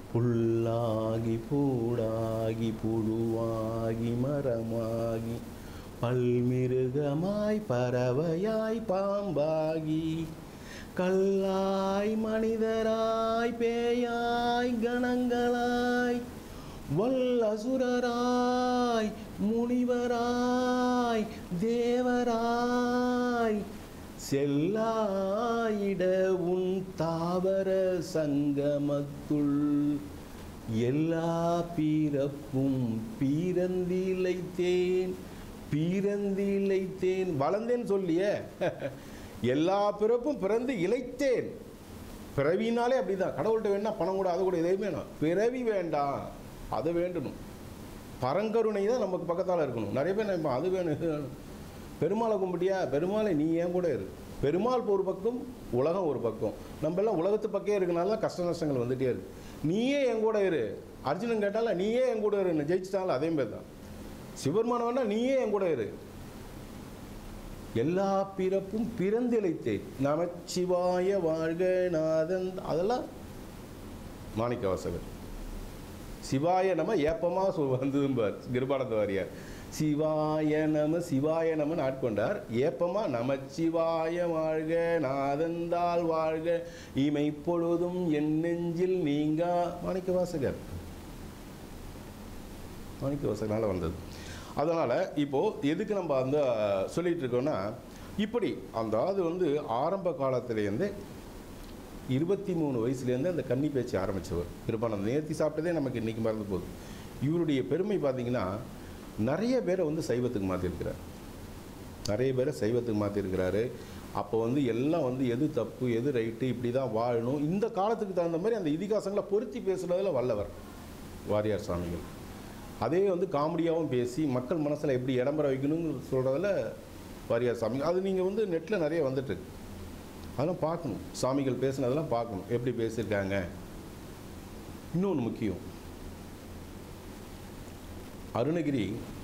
புல்லாகி பூடாகி புழுவாகி மரமாகி பல்மிருகமாய் பறவையாய் பாம்பாகி கல்லாய் மனிதராய் பேயாய் கணங்களாய் வல்லசுரராய் முனிவராய் தேவராய் செல்லாயிட உன் தாவர சங்கமத்துள் எல்லா பீரப்பும் பீரந்திலைத்தேன் பீரந்திலைத்தேன் வளர்ந்தேன்னு சொல்லியே எல்லா பிறப்பும் பிறந்து இழைத்தேன் பிறவினாலே அப்படிதான் கடவுள்கிட்ட வேணா பணம் கூட அது கூட எதையுமே வேணாம் பிறவி வேண்டாம் அது வேண்டணும் பரங்கருணை தான் நமக்கு பக்கத்தால் இருக்கணும் நிறைய பேர் நினைப்பான் அது வேணும் இது வேணும் பெருமாளை கும்பிட்டியா பெருமாளை நீ ஏன் கூட இரு பெருமாள் ஒரு பக்கம் உலகம் ஒரு பக்கம் நம்ம எல்லாம் உலகத்து பக்கே இருக்கனால தான் கஷ்ட நஷ்டங்கள் வந்துட்டே இருக்கு நீயே என் கூட இரு அர்ஜுனன் கேட்டால நீயே என் கூட இரு ஜெயிச்சிட்டாலும் அதே மாதிரி தான் சிவபெருமான வேணா நீயே என் கூட இரு எல்லா பிறப்பும் பிறந்திழைத்தேன் நமச்சிவாய வாழ்க நாதன் அதெல்லாம் மாணிக்க வாசகர் சிவாய நம ஏப்பமா சொல் வந்ததும்பார் கிருபானந்த வாரியார் சிவாய நம சிவாய நமன் ஆட்கொண்டார் ஏப்பமா நமச்சிவாய வாழ்க நாதந்தால் வாழ்க இமை பொழுதும் என் நெஞ்சில் நீங்கா மாணிக்க வாசகர் மாணிக்க வாசகனால வந்தது அதனால் இப்போது எதுக்கு நம்ம அந்த சொல்லிட்டு இருக்கோம்னா இப்படி அந்த அது வந்து ஆரம்ப காலத்திலேருந்து இருபத்தி மூணு வயசுலேருந்து அந்த கன்னி பேச்சு ஆரம்பித்தவர் கிருபானந்தம் நேர்த்தி சாப்பிட்டதே நமக்கு இன்றைக்கி மறந்து போகுது இவருடைய பெருமை பார்த்தீங்கன்னா நிறைய பேரை வந்து சைவத்துக்கு மாற்றிருக்கிறார் நிறைய பேரை சைவத்துக்கு மாற்றிருக்கிறாரு அப்போ வந்து எல்லாம் வந்து எது தப்பு எது ரைட்டு இப்படி தான் வாழணும் இந்த காலத்துக்கு தகுந்த மாதிரி அந்த இதிகாசங்களை பொருத்தி பேசுனதில் வல்லவர் வாரியார் சுவாமிகள் அதே வந்து காமெடியாகவும் பேசி மக்கள் மனசில் எப்படி இடம் பெற வைக்கணும்னு சொல்கிறதுல வாரியார் சாமி அது நீங்கள் வந்து நெட்டில் நிறைய வந்துட்டு இருக்கு அதெல்லாம் பார்க்கணும் சாமிகள் பேசுனதெல்லாம் பார்க்கணும் எப்படி பேசியிருக்காங்க இன்னொன்று முக்கியம் அருணகிரி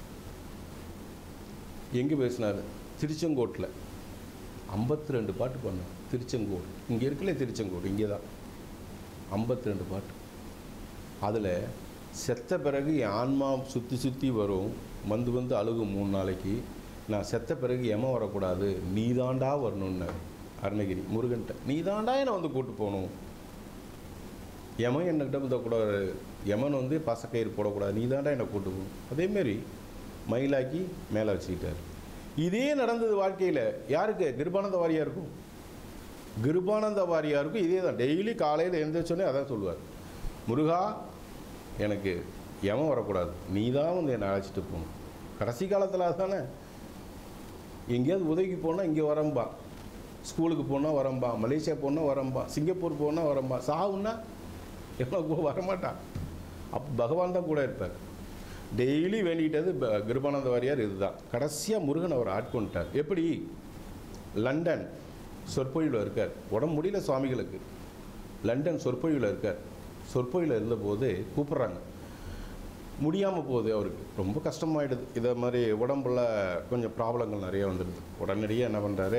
எங்கே பேசினார் திருச்செங்கோட்டில் ஐம்பத்தி ரெண்டு பாட்டு பண்ணார் திருச்செங்கோடு இங்கே இருக்கல திருச்செங்கோடு இங்கே தான் ஐம்பத்தி ரெண்டு பாட்டு அதில் செத்த பிறகு என் ஆன்மா சுற்றி சுற்றி வரும் வந்து வந்து அழுகும் மூணு நாளைக்கு நான் செத்த பிறகு எம வரக்கூடாது நீதாண்டா வரணும்னு அருணகிரி முருகன்ட்ட நீதாண்டா என்னை வந்து கூட்டு போகணும் யமன் என்கிட்ட வந்து கூடாது யமன் வந்து பசக்கயிறு போடக்கூடாது நீதாண்டா என்னை கூட்டு போகணும் அதேமாரி மயிலாக்கி மேலே வச்சுக்கிட்டார் இதே நடந்தது வாழ்க்கையில் யாருக்கு கிருபானந்த வாரியாருக்கும் கிருபானந்த வாரியாருக்கும் இதே தான் டெய்லி காலையில் எழுந்திரிச்சோன்னே அதான் சொல்லுவார் முருகா எனக்கு எவன் வரக்கூடாது நீ தான் வந்து என்னை அழைச்சிட்டு போகணும் கடைசி காலத்தில் தானே எங்கேயாவது உதவிக்கு போனால் இங்கே வரம்பா ஸ்கூலுக்கு போனால் வரம்பா மலேசியா போனால் வரம்பா சிங்கப்பூர் போனால் வரம்பா சாவுன்னா எவ்வளோ வரமாட்டான் அப்போ பகவான் தான் கூட இருப்பார் டெய்லி வேண்டிக்கிட்டது ப- கிருபானந்த வாரியார் இதுதான் கடைசியாக முருகன் அவர் ஆட்கொண்டார் எப்படி லண்டன் சொற்பொழிவில் இருக்கார் உடம்பு முடியல சுவாமிகளுக்கு லண்டன் சொற்பொழிவில் இருக்கார் சொற்பொழிவில் இருந்தபோது கூப்பிட்றாங்க முடியாமல் போகுது அவருக்கு ரொம்ப கஷ்டமாயிடுது இதை மாதிரி உடம்புல கொஞ்சம் ப்ராப்ளங்கள் நிறைய வந்துடுது உடனடியாக என்ன பண்ணுறாரு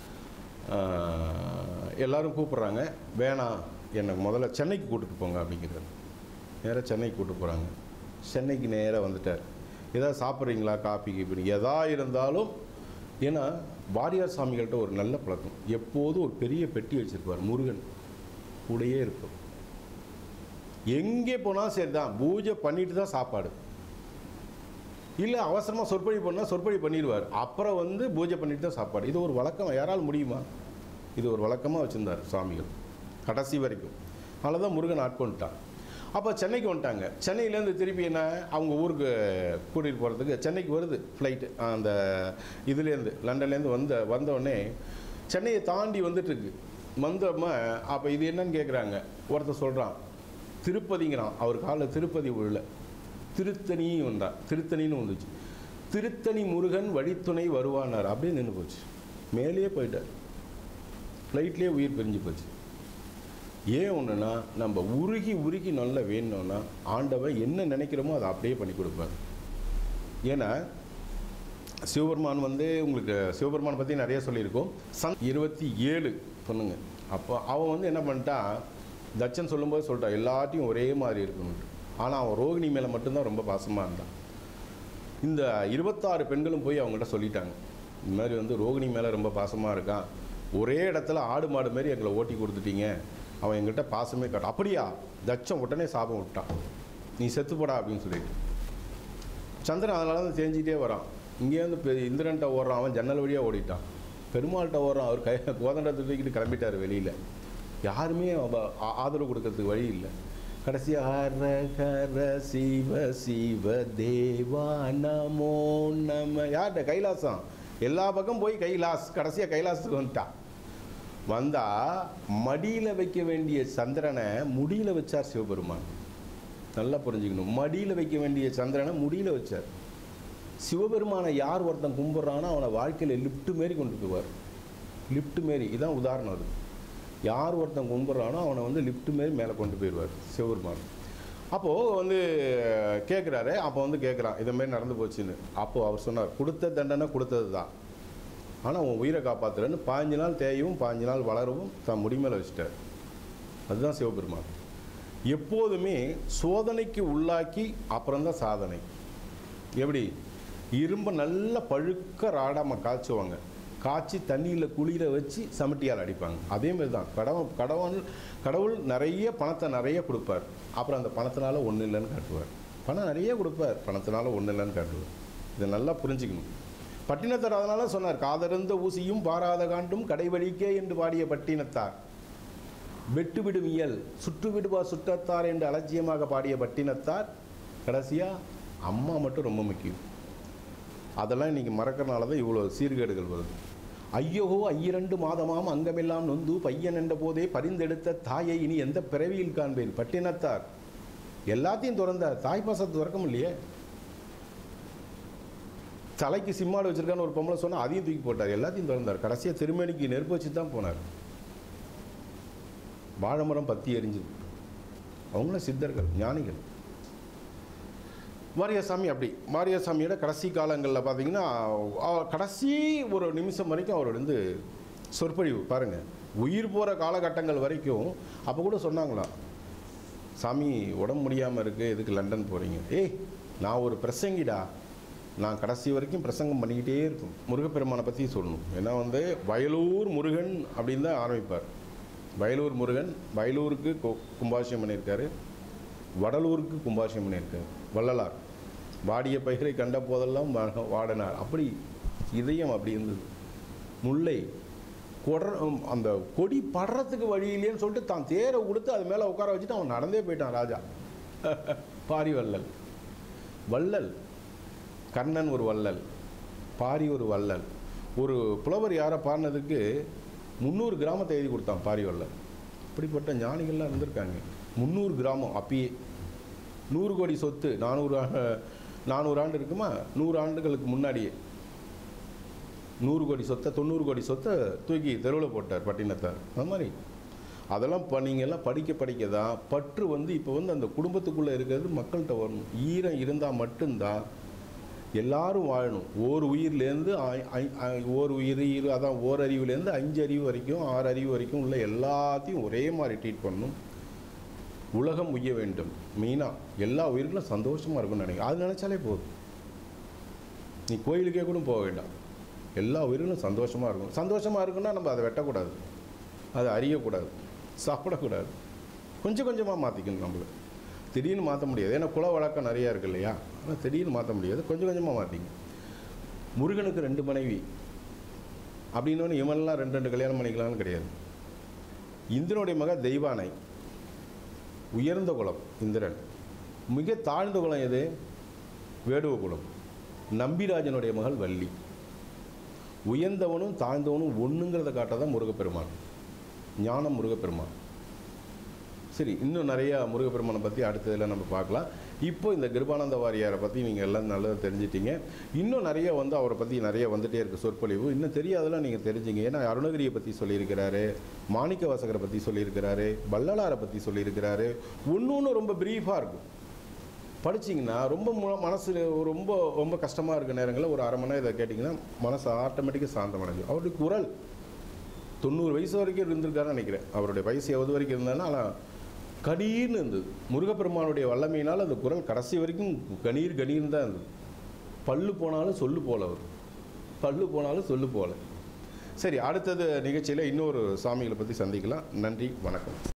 எல்லாரும் கூப்பிட்றாங்க வேணாம் என்னை முதல்ல சென்னைக்கு கூட்டிட்டு போங்க அப்படிங்கிறாரு நேராக சென்னைக்கு கூட்டு போகிறாங்க சென்னைக்கு நேராக வந்துட்டார் ஏதாவது சாப்பிட்றீங்களா காப்பி கீப்பி எதா இருந்தாலும் ஏன்னா வாரியார் சாமிகள்கிட்ட ஒரு நல்ல பழக்கம் எப்போதும் ஒரு பெரிய பெட்டி வச்சுருப்பார் முருகன் கூடயே இருக்கும் எங்கே போனாலும் சரி தான் பூஜை பண்ணிட்டு தான் சாப்பாடு இல்லை அவசரமாக சொற்பொழி பண்ணால் சொற்பொழி பண்ணிடுவார் அப்புறம் வந்து பூஜை பண்ணிட்டு தான் சாப்பாடு இது ஒரு வழக்கம் யாரால் முடியுமா இது ஒரு வழக்கமாக வச்சுருந்தார் சுவாமிகள் கடைசி வரைக்கும் அதனால தான் முருகன் ஆட்கொண்டுட்டான் அப்போ சென்னைக்கு வந்துட்டாங்க சென்னையிலேருந்து திருப்பி என்ன அவங்க ஊருக்கு கூட்டிகிட்டு போகிறதுக்கு சென்னைக்கு வருது ஃப்ளைட்டு அந்த இதுலேருந்து லண்டன்லேருந்து வந்த வந்தோடனே சென்னையை தாண்டி வந்துட்டுருக்கு வந்தோமா அப்போ இது என்னன்னு கேட்குறாங்க ஒருத்தர் சொல்கிறான் திருப்பதிங்கிறான் அவர் காலில் திருப்பதி உள்ள திருத்தணி வந்தான் திருத்தணின்னு வந்துச்சு திருத்தணி முருகன் வழித்துணை வருவானார் அப்படியே நின்று போச்சு மேலேயே போயிட்டார் ஃப்ளைட்லேயே உயிர் பிரிஞ்சு போச்சு ஏன் ஒன்றுனா நம்ம உருகி உருகி நல்லா வேணும்னா ஆண்டவன் என்ன நினைக்கிறோமோ அதை அப்படியே பண்ணி கொடுப்பார் ஏன்னா சிவபெருமான் வந்து உங்களுக்கு சிவபெருமான் பற்றி நிறைய சொல்லியிருக்கோம் சன் இருபத்தி ஏழு பொண்ணுங்க அப்போ அவன் வந்து என்ன பண்ணிட்டான் தட்சன் சொல்லும்போது சொல்லிட்டான் எல்லாத்தையும் ஒரே மாதிரி இருக்கணும் ஆனால் அவன் ரோகிணி மேலே மட்டும்தான் ரொம்ப பாசமாக இருந்தான் இந்த இருபத்தாறு பெண்களும் போய் அவங்ககிட்ட சொல்லிட்டாங்க இந்த மாதிரி வந்து ரோகிணி மேலே ரொம்ப பாசமாக இருக்கான் ஒரே இடத்துல ஆடு மாடு மாதிரி எங்களை ஓட்டி கொடுத்துட்டீங்க அவன் எங்கிட்ட பாசமே காட்ட அப்படியா தட்சம் உடனே சாபம் விட்டான் நீ செத்துப்படா அப்படின்னு சொல்லிட்டு சந்திரன் அதனால தான் தெரிஞ்சிட்டே வரான் இங்கேருந்து பெ இந்திரன்ட்ட ஓடுறான் அவன் ஜன்னல் வழியாக ஓடிட்டான் பெருமாள்கிட்ட ஓடுறான் அவர் கை கோதண்டத்தை தூக்கிட்டு கிளம்பிட்டார் வெளியில் யாருமே அவ- ஆ- ஆதரவு கொடுக்கறதுக்கு வழி இல்லை கடைசியாக ஹர ஹர சிவ சிவ தேவா நமோ நம யார்கிட்ட கைலாசம் எல்லா பக்கம் போய் கைலாஸ் கடைசியாக கைலாசத்துக்கு வந்துட்டான் வந்தா மடியில் வைக்க வேண்டிய சந்திரனை முடியில் வச்சார் சிவபெருமான் நல்லா புரிஞ்சுக்கணும் மடியில் வைக்க வேண்டிய சந்திரனை முடியில் வச்சார் சிவபெருமானை யார் ஒருத்தன் கும்பிட்றானோ அவனை வாழ்க்கையில் லிஃப்ட் மாரி கொண்டு போவார் லிஃப்ட் மாரி இதான் உதாரணம் அது யார் ஒருத்தன் கும்பிட்றானோ அவனை வந்து லிஃப்ட் மாரி மேலே கொண்டு போயிடுவார் சிவபெருமான் அப்போது வந்து கேட்குறாரு அப்போ வந்து கேட்குறான் இதை மாதிரி நடந்து போச்சுன்னு அப்போது அவர் சொன்னார் கொடுத்த தண்டனை கொடுத்தது தான் ஆனால் உன் உயிரை காப்பாற்றுறேன்னு பாஞ்சு நாள் தேயவும் பாஞ்சு நாள் வளரவும் தன் முடி மேலே வச்சுட்டார் அதுதான் சிவபெருமான் எப்போதுமே சோதனைக்கு உள்ளாக்கி அப்புறம்தான் சாதனை எப்படி இரும்பை நல்ல பழுக்க ராடாம காய்ச்சுவாங்க காய்ச்சி தண்ணியில் குளிர வச்சு சமட்டியால் அடிப்பாங்க அதே மாதிரி தான் கடவுள் கடவுள் கடவுள் நிறைய பணத்தை நிறைய கொடுப்பார் அப்புறம் அந்த பணத்தினால ஒன்றும் இல்லைன்னு காட்டுவார் பணம் நிறைய கொடுப்பார் பணத்தினால ஒன்றும் இல்லைன்னு காட்டுவார் இதை நல்லா புரிஞ்சுக்கணும் பட்டினத்தார் அதனால சொன்னார் காதறிந்த ஊசியும் பாராத காண்டும் கடைவழிக்கே என்று பாடிய பட்டினத்தார் வெட்டுவிடும் இயல் சுற்றுவிடுவா சுற்றத்தார் என்று அலட்சியமாக பாடிய பட்டினத்தார் கடைசியா அம்மா மட்டும் ரொம்ப முக்கியம் அதெல்லாம் இன்னைக்கு மறக்கறனால தான் இவ்வளோ சீர்கேடுகள் வருது ஐயோஹோ ஐயிரண்டு மாதமாம் அங்கமெல்லாம் நொந்து பையன் என்ற போதே பரிந்தெடுத்த தாயை இனி எந்த பிறவியில் காண்பேன் பட்டினத்தார் எல்லாத்தையும் திறந்தார் தாய் பாசத்தை திறக்க முடியலையே தலைக்கு சிம்மாடு வச்சிருக்கான்னு ஒரு பொம்பளை சொன்னா அதையும் தூக்கி போட்டார் எல்லாத்தையும் திறந்தார் கடைசியாக திருமணிக்கு நெருப்பு வச்சு தான் போனார் வாழைமரம் பத்தி எரிஞ்சுது அவங்களும் சித்தர்கள் ஞானிகள் மாரியசாமி அப்படி மாரியசாமியோட கடைசி காலங்களில் பார்த்தீங்கன்னா அவ- கடைசி ஒரு நிமிஷம் வரைக்கும் அவர் வந்து சொற்பொழிவு பாருங்க உயிர் போகிற காலகட்டங்கள் வரைக்கும் அப்போ கூட சொன்னாங்களாம் சாமி உடம்பு முடியாமல் இருக்கு எதுக்கு லண்டன் போகிறீங்க ஏய் நான் ஒரு பிரசங்கிடா நான் கடைசி வரைக்கும் பிரசங்கம் பண்ணிக்கிட்டே இருக்கும் முருகப்பெருமானை பற்றி சொல்லணும் ஏன்னா வந்து வயலூர் முருகன் அப்படின்னு தான் ஆரம்பிப்பார் வயலூர் முருகன் வயலூருக்கு கு- கும்பாபிஷேகம் பண்ணியிருக்காரு வடலூருக்கு கும்பாபிஷேகம் பண்ணியிருக்காரு வள்ளலார் வாடிய பயிரை கண்ட போதெல்லாம் வா- வாடினார் அப்படி இதயம் அப்படி இருந்தது முல்லை கொடர் அந்த கொடி படுறதுக்கு வழி இல்லையேன்னு சொல்லிட்டு தான் தேரை கொடுத்து அது மேலே உட்கார வச்சுட்டு அவன் நடந்தே போயிட்டான் ராஜா பாரி வள்ளல் வள்ளல் கர்ணன் ஒரு வள்ளல் பாரி ஒரு வள்ளல் ஒரு புலவர் யாரை பாடினதுக்கு முந்நூறு கிராமத்தை எழுதி கொடுத்தான் பாரி வள்ளல் இப்படிப்பட்ட ஞானிகள்லாம் இருந்திருக்காங்க முந்நூறு கிராமம் அப்பயே நூறு கோடி சொத்து நானூறு ஆ- நானூறு ஆண்டு இருக்குமா நூறு ஆண்டுகளுக்கு முன்னாடியே நூறு கோடி சொத்தை தொண்ணூறு கோடி சொத்தை தூக்கி தெருவில் போட்டார் பட்டினத்தார் அது மாதிரி அதெல்லாம் இப்போ நீங்க எல்லாம் படிக்க படிக்க தான் பற்று வந்து இப்போ வந்து அந்த குடும்பத்துக்குள்ளே இருக்கிறது மக்கள்கிட்ட வரணும் ஈரம் இருந்தால் மட்டும்தான் எல்லாரும் வாழணும் ஓர் உயிர்லேருந்து ஐ- ஐ- ஐ- ஓர் உயிர் இரு அதான் ஓர் அறிவுலேருந்து அஞ்சு அறிவு வரைக்கும் ஆறு அறிவு வரைக்கும் உள்ள எல்லாத்தையும் ஒரே மாதிரி ட்ரீட் பண்ணணும் உலகம் உய்ய வேண்டும் மெயினாக எல்லா உயிர்களும் சந்தோஷமாக இருக்கும்னு நினைக்கிறேன் அது நினச்சாலே போதும் நீ கோயிலுக்கே கூட போக வேண்டாம் எல்லா உயிர்களும் சந்தோஷமாக இருக்கும் சந்தோஷமாக இருக்குன்னா நம்ம அதை வெட்டக்கூடாது அதை அறியக்கூடாது சாப்பிடக்கூடாது கொஞ்சம் கொஞ்சமாக மாற்றிக்கணும் நம்மள திடீர்னு மாற்ற முடியாது ஏன்னா குல வழக்கம் நிறையா இருக்கு இல்லையா ஆனால் திடீர்னு மாற்ற முடியாது கொஞ்சம் கொஞ்சமாக மாற்றிங்க முருகனுக்கு ரெண்டு மனைவி அப்படின்னோன்னு இவன்லாம் ரெண்டு ரெண்டு கல்யாணம் பண்ணிக்கலாம்னு கிடையாது இந்திரனுடைய மக தெய்வானை உயர்ந்த குலம் இந்திரன் மிக தாழ்ந்த குலம் எது வேடுவ குலம் நம்பிராஜனுடைய மகள் வள்ளி உயர்ந்தவனும் தாழ்ந்தவனும் ஒண்ணுங்கிறத காட்டதான் முருகப்பெருமான் ஞானம் முருகப்பெருமான் சரி இன்னும் நிறையா முருகப்பெருமானை பற்றி அடுத்ததில் நம்ம பார்க்கலாம் இப்போ இந்த கிருபானந்த வாரியாரை பற்றி நீங்கள் எல்லாம் நல்லா தெரிஞ்சிட்டீங்க இன்னும் நிறைய வந்து அவரை பற்றி நிறைய வந்துட்டே இருக்குது சொற்பொழிவு இன்னும் தெரியாதெல்லாம் நீங்கள் தெரிஞ்சுங்க ஏன்னா அருணகிரியை பற்றி சொல்லியிருக்கிறாரு மாணிக்க வாசகரை பற்றி சொல்லியிருக்கிறாரு வள்ளலாரை பற்றி சொல்லியிருக்கிறாரு ஒன்று ஒன்று ரொம்ப ப்ரீஃபாக இருக்கும் படிச்சீங்கன்னா ரொம்ப மு- மனசு ரொம்ப ரொம்ப கஷ்டமாக இருக்க நேரங்களில் ஒரு அரை மணி நேரம் இதை கேட்டிங்கன்னா மனசு ஆட்டோமேட்டிக்காக சாந்தமடைஞ்சு அவருடைய குரல் தொண்ணூறு வயசு வரைக்கும் இருந்திருக்காருன்னு நினைக்கிறேன் அவருடைய வயசு எவ்வளவு வரைக்கும் இருந்தாலும் ஆனால் கணீர்னு இருந்தது முருகப்பெருமானுடைய வல்லமையினால் அந்த குரல் கடைசி வரைக்கும் கணீர் கணீர்னு தான் இருந்தது பல்லு போனாலும் சொல்லு போல அவர் பல்லு போனாலும் சொல்லு போல சரி அடுத்தது நிகழ்ச்சியில் இன்னொரு சாமிகளை பற்றி சந்திக்கலாம் நன்றி வணக்கம்